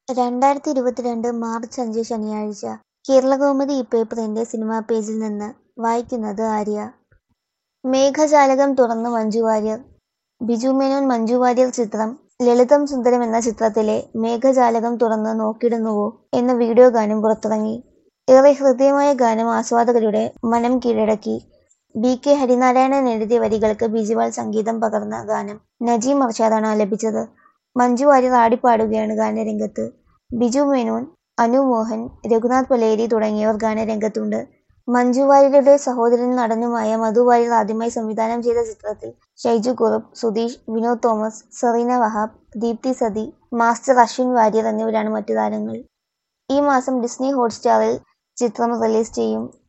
രണ്ടായിരത്തി ഇരുപത്തിരണ്ട് മാർച്ച് അഞ്ച് ശനിയാഴ്ച കേരളകൗമുദി ഇപ്പേപ്പറിന്റെ സിനിമാ പേജിൽ നിന്ന് വായിക്കുന്നത് ആര്യ മേഘജാലകം തുറന്ന് മഞ്ജു വാര്യർ ബിജു മേനോൻ മഞ്ജു വാര്യർ ചിത്രം ലളിതം സുന്ദരം എന്ന ചിത്രത്തിലെ മേഘജാലകം തുറന്ന് നോക്കിടുന്നുവോ എന്ന വീഡിയോ ഗാനം പുറത്തിറങ്ങി ഏറെ ഹൃദ്യമായ ഗാനം ആസ്വാദകരുടെ മനം കീഴടക്കി ബി കെ ഹരിനാരായണൻ എഴുതിയ വരികൾക്ക് ബിജിവാൾ സംഗീതം പകർന്ന ഗാനം നജീം അർഷാദാണ് ആലപിച്ചത് മഞ്ജു വാര്യർ ആടിപ്പാടുകയാണ് ഗാനരംഗത്ത് ബിജു മേനോൻ അനു മോഹൻ രഘുനാഥ് പലേരി തുടങ്ങിയവർ ഗാനരംഗത്തുണ്ട് മഞ്ജു വാര്യരുടെ സഹോദരനും നടനുമായ മധു വാര്യർ ആദ്യമായി സംവിധാനം ചെയ്ത ചിത്രത്തിൽ ഷൈജു കുറുപ്പ് സുധീഷ് വിനോദ് തോമസ് സെറീന വഹാബ് ദീപ്തി സതി മാസ്റ്റർ അശ്വിൻ വാര്യർ എന്നിവരാണ് മറ്റു താരങ്ങൾ ഈ മാസം ഡിസ്നി ഹോട്ട്സ്റ്റാറിൽ ചിത്രം റിലീസ് ചെയ്യും